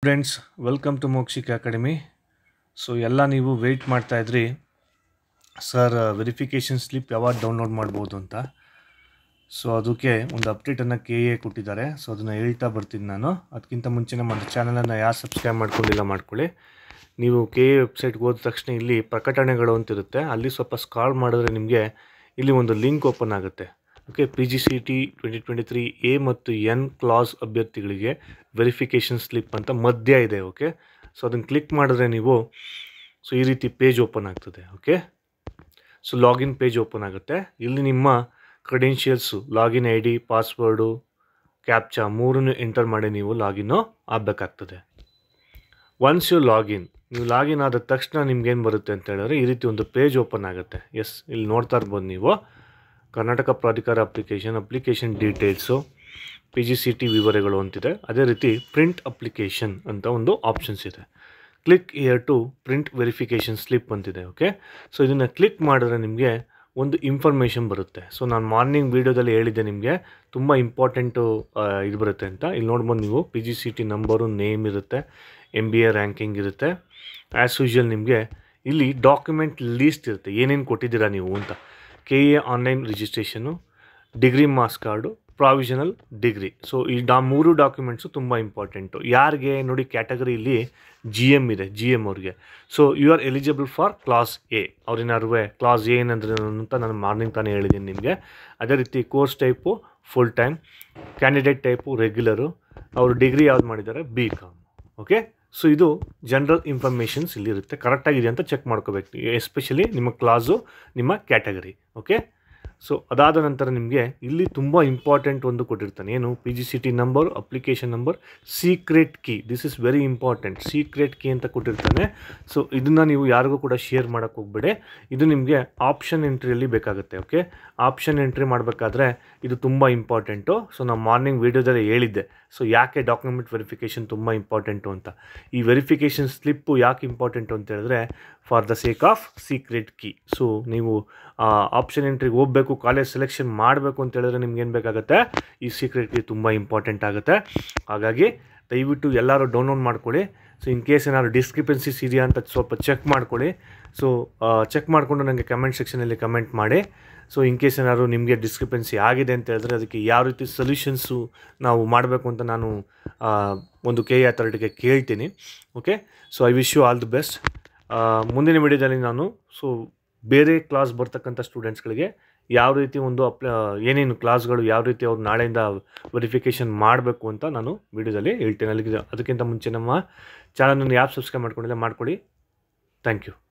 friends welcome to Mokshik academy so ಎಲ್ಲ ನೀವು wait ಮಾಡ್ತಾ ಇದ್ರಿ ಸರ್ ವೆರಿಫಿಕೇಷನ್ ಸ್ಲಿಪ್ ಯಾವಾಗ ಡೌನ್ಲೋಡ್ ಮಾಡ್ಬೋದು ಅಂತ ಸೊ ಅದಕ್ಕೆ ಒಂದು ಅಪ್ಡೇಟನ್ನು ಕೆ ಎ ಕೊಟ್ಟಿದ್ದಾರೆ ಸೊ ಅದನ್ನು ಹೇಳ್ತಾ ಬರ್ತೀನಿ ನಾನು ಅದಕ್ಕಿಂತ ಮುಂಚೆ ನಮ್ಮ ಚಾನಲನ್ನು ಯಾರು ಸಬ್ಸ್ಕ್ರೈಬ್ ಮಾಡ್ಕೊಂಡಿಲ್ಲ ಮಾಡ್ಕೊಳ್ಳಿ ನೀವು ಕೆ ಎ ವೆಬ್ಸೈಟ್ಗೆ ಹೋದ ತಕ್ಷಣ ಇಲ್ಲಿ ಪ್ರಕಟಣೆಗಳು ಅಂತಿರುತ್ತೆ ಅಲ್ಲಿ ಸ್ವಲ್ಪ ಸ್ಕಾಲ್ ಮಾಡಿದ್ರೆ ನಿಮಗೆ ಇಲ್ಲಿ ಒಂದು ಲಿಂಕ್ ಓಪನ್ ಆಗುತ್ತೆ okay P G C T twenty twenty three A ಮತ್ತು ಎನ್ ಕ್ಲಾಸ್ ಅಭ್ಯರ್ಥಿಗಳಿಗೆ ವೆರಿಫಿಕೇಷನ್ ಸ್ಲಿಪ್ ಅಂತ ಮಧ್ಯ ಇದೆ ಓಕೆ ಸೊ ಅದನ್ನು ಕ್ಲಿಕ್ ಮಾಡಿದ್ರೆ ನೀವು ಸೊ ಈ ರೀತಿ ಪೇಜ್ ಓಪನ್ ಆಗ್ತದೆ okay so login page open ಆಗುತ್ತೆ ಇಲ್ಲಿ ನಿಮ್ಮ credentials login I D password captcha ಮೂರನ್ನು ಎಂಟರ್ ಮಾಡಿ ನೀವು ಲಾಗಿನ್ನು ಆಗಬೇಕಾಗ್ತದೆ ಒನ್ಸ್ ಯು ಲಾಗಿನ್ ನೀವು ಲಾಗಿನ್ ಆದ ತಕ್ಷಣ ನಿಮ್ಗೇನು ಬರುತ್ತೆ ಅಂತ ಹೇಳಿದ್ರೆ ಈ ರೀತಿ ಒಂದು ಪೇಜ್ ಓಪನ್ ಆಗುತ್ತೆ ಎಸ್ ಇಲ್ಲಿ ನೋಡ್ತಾ ಇರ್ಬೋದು ನೀವು ಕರ್ನಾಟಕ ಪ್ರಾಧಿಕಾರ application application details P G C T ವಿವರಗಳು ಅಂತಿದೆ ಅದೇ ರೀತಿ ಪ್ರಿಂಟ್ ಅಪ್ಲಿಕೇಶನ್ ಅಂತ ಒಂದು ಆಪ್ಷನ್ಸ್ ಇದೆ click here to print verification slip ಅಂತಿದೆ ಓಕೆ ಸೊ ಇದನ್ನು ಕ್ಲಿಕ್ ಮಾಡಿದ್ರೆ ನಿಮಗೆ ಒಂದು ಇನ್ಫಾರ್ಮೇಷನ್ ಬರುತ್ತೆ ಸೊ ನಾನು ಮಾರ್ನಿಂಗ್ ವೀಡಿಯೋದಲ್ಲಿ ಹೇಳಿದ್ದೆ ನಿಮಗೆ ತುಂಬ ಇಂಪಾರ್ಟೆಂಟು ಇದು ಬರುತ್ತೆ ಅಂತ ಇಲ್ಲಿ ನೋಡ್ಬೋದು ನೀವು P G C T number name ಇರುತ್ತೆ ಎಮ್ ಬಿ ಎ ರ್ಯಾಂಕಿಂಗ್ ಇರುತ್ತೆ ಆ್ಯಸ್ ಯೂಶುವಲ್ ನಿಮಗೆ ಇಲ್ಲಿ ಡಾಕ್ಯುಮೆಂಟ್ ಲೀಸ್ಟ್ ಇರುತ್ತೆ ಏನೇನು ಕೊಟ್ಟಿದ್ದೀರಾ ನೀವು ಅಂತ K A online registration degree marks card provisional degree so ಈ ಡಾ ಮೂರು ಡಾಕ್ಯುಮೆಂಟ್ಸು ತುಂಬ ಇಂಪಾರ್ಟೆಂಟು ಯಾರಿಗೆ ನೋಡಿ ಕ್ಯಾಟಗರಿಲಿ ಜಿ ಎಮ್ ಇದೆ ಜಿ ಎಮ್ ಅವ್ರಿಗೆ so you are eligible for class A ಅವ್ರೇನಾರು ಕ್ಲಾಸ್ ಎ ಏನಂದ್ರೆ ಅಂತ ನಾನು ಮಾರ್ನಿಂಗ್ ತಾನೇ ಹೇಳಿದ್ದೀನಿ ನಿಮಗೆ ಅದೇ ರೀತಿ course type full time candidate type regular ಅವರು ಡಿಗ್ರಿ ಯಾವ್ದು ಮಾಡಿದ್ದಾರೆ ಬಿ ಕಾಮ್ ಓಕೆ ಸೊ ಇದು ಜನರಲ್ ಇನ್ಫಾರ್ಮೇಷನ್ಸ್ ಇಲ್ಲಿರುತ್ತೆ ಕರೆಕ್ಟಾಗಿದೆ ಅಂತ ಚೆಕ್ ಮಾಡ್ಕೋಬೇಕು ಎಸ್ಪೆಷಲಿ ನಿಮ್ಮ ಕ್ಲಾಸು ನಿಮ್ಮ ಕ್ಯಾಟಗರಿ ಓಕೆ ಸೊ ಅದಾದ ನಂತರ ನಿಮಗೆ ಇಲ್ಲಿ ತುಂಬ ಇಂಪಾರ್ಟೆಂಟ್ ಒಂದು ಕೊಟ್ಟಿರ್ತಾನೆ ಏನು P G C T number application number secret key this is very important secret key ಅಂತ ಕೊಟ್ಟಿರ್ತಾನೆ ಸೊ ಇದನ್ನು ನೀವು ಯಾರಿಗೂ ಕೂಡ ಶೇರ್ ಮಾಡೋಕ್ಕೆ ಹೋಗ್ಬೇಡಿ ಇದು ನಿಮಗೆ ಆಪ್ಷನ್ ಎಂಟ್ರಿಯಲ್ಲಿ ಬೇಕಾಗುತ್ತೆ ಓಕೆ ಆಪ್ಷನ್ ಎಂಟ್ರಿ ಮಾಡಬೇಕಾದ್ರೆ ಇದು ತುಂಬ ಇಂಪಾರ್ಟೆಂಟು ಸೊ ನಾವು ಮಾರ್ನಿಂಗ್ ವೀಡಿಯೋದಲ್ಲಿ ಹೇಳಿದ್ದೆ ಸೊ ಯಾಕೆ ಡಾಕ್ಯುಮೆಂಟ್ ವೆರಿಫಿಕೇಷನ್ ತುಂಬ ಇಂಪಾರ್ಟೆಂಟು ಅಂತ ಈ ವೆರಿಫಿಕೇಷನ್ ಸ್ಲಿಪ್ಪು ಯಾಕೆ ಇಂಪಾರ್ಟೆಂಟು ಅಂತ ಹೇಳಿದ್ರೆ for the sake of secret key so ನೀವು ಆಪ್ಷನ್ ಎಂಟ್ರಿಗೆ ಹೋಗಬೇಕು ಕಾಲೇಜ್ ಸೆಲೆಕ್ಷನ್ ಮಾಡಬೇಕು ಅಂತ ಹೇಳಿದ್ರೆ ನಿಮ್ಗೆ ಏನು ಬೇಕಾಗುತ್ತೆ ಈ ಸೀಕ್ರೆಟ್ ಕೀ ತುಂಬ ಇಂಪಾರ್ಟೆಂಟ್ ಆಗುತ್ತೆ ಹಾಗಾಗಿ ದಯವಿಟ್ಟು ಎಲ್ಲರೂ ಡೌನ್ಲೋಡ್ ಮಾಡ್ಕೊಳ್ಳಿ ಸೊ ಇನ್ ಕೇಸ್ ಏನಾದ್ರು ಡಿಸ್ಕ್ರಿಪೆನ್ಸಿಸ್ ಇದೆಯಾ ಅಂತ ಸ್ವಲ್ಪ ಚೆಕ್ ಮಾಡ್ಕೊಳ್ಳಿ ಸೊ ಚೆಕ್ ಮಾಡಿಕೊಂಡು ನನಗೆ ಕಮೆಂಟ್ ಸೆಕ್ಷನಲ್ಲಿ ಕಮೆಂಟ್ ಮಾಡಿ ಸೊ ಇನ್ ಕೇಸ್ ಏನಾದ್ರು ನಿಮಗೆ ಡಿಸ್ಕ್ರಿಪೆನ್ಸಿ ಆಗಿದೆ ಅಂತ ಹೇಳಿದ್ರೆ ಅದಕ್ಕೆ ಯಾವ ರೀತಿ ಸೊಲ್ಯೂಷನ್ಸು ನಾವು ಮಾಡಬೇಕು ಅಂತ ನಾನು ಒಂದು ಕೆ ಎ ಅಥಾರಿಟಿಗೆ ಕೇಳ್ತೀನಿ okay so I wish you all the best ಮುಂದಿನ ವಿಡಿಯೋದಲ್ಲಿ ನಾನು ಸೊ ಬೇರೆ ಕ್ಲಾಸ್ ಬರ್ತಕ್ಕಂಥ ಸ್ಟೂಡೆಂಟ್ಸ್ಗಳಿಗೆ ಯಾವ ರೀತಿ ಒಂದು ಅಪ್ಲ ಏನೇನು ಕ್ಲಾಸ್ಗಳು ಯಾವ ರೀತಿ ಅವ್ರು ನಾಳೆಯಿಂದ ವೆರಿಫಿಕೇಷನ್ ಮಾಡಬೇಕು ಅಂತ ನಾನು ವಿಡಿಯೋದಲ್ಲಿ ಹೇಳ್ತೇನೆ ಅಲ್ಲಿಗೆ ಅದಕ್ಕಿಂತ ಮುಂಚೆ ನಮ್ಮ ಚಾನಲನ್ನು ಯಾರು ಸಬ್ಸ್ಕ್ರೈಬ್ ಮಾಡ್ಕೊಂಡಿಲ್ಲ ಮಾಡ್ಕೊಳ್ಳಿ ಥ್ಯಾಂಕ್ ಯು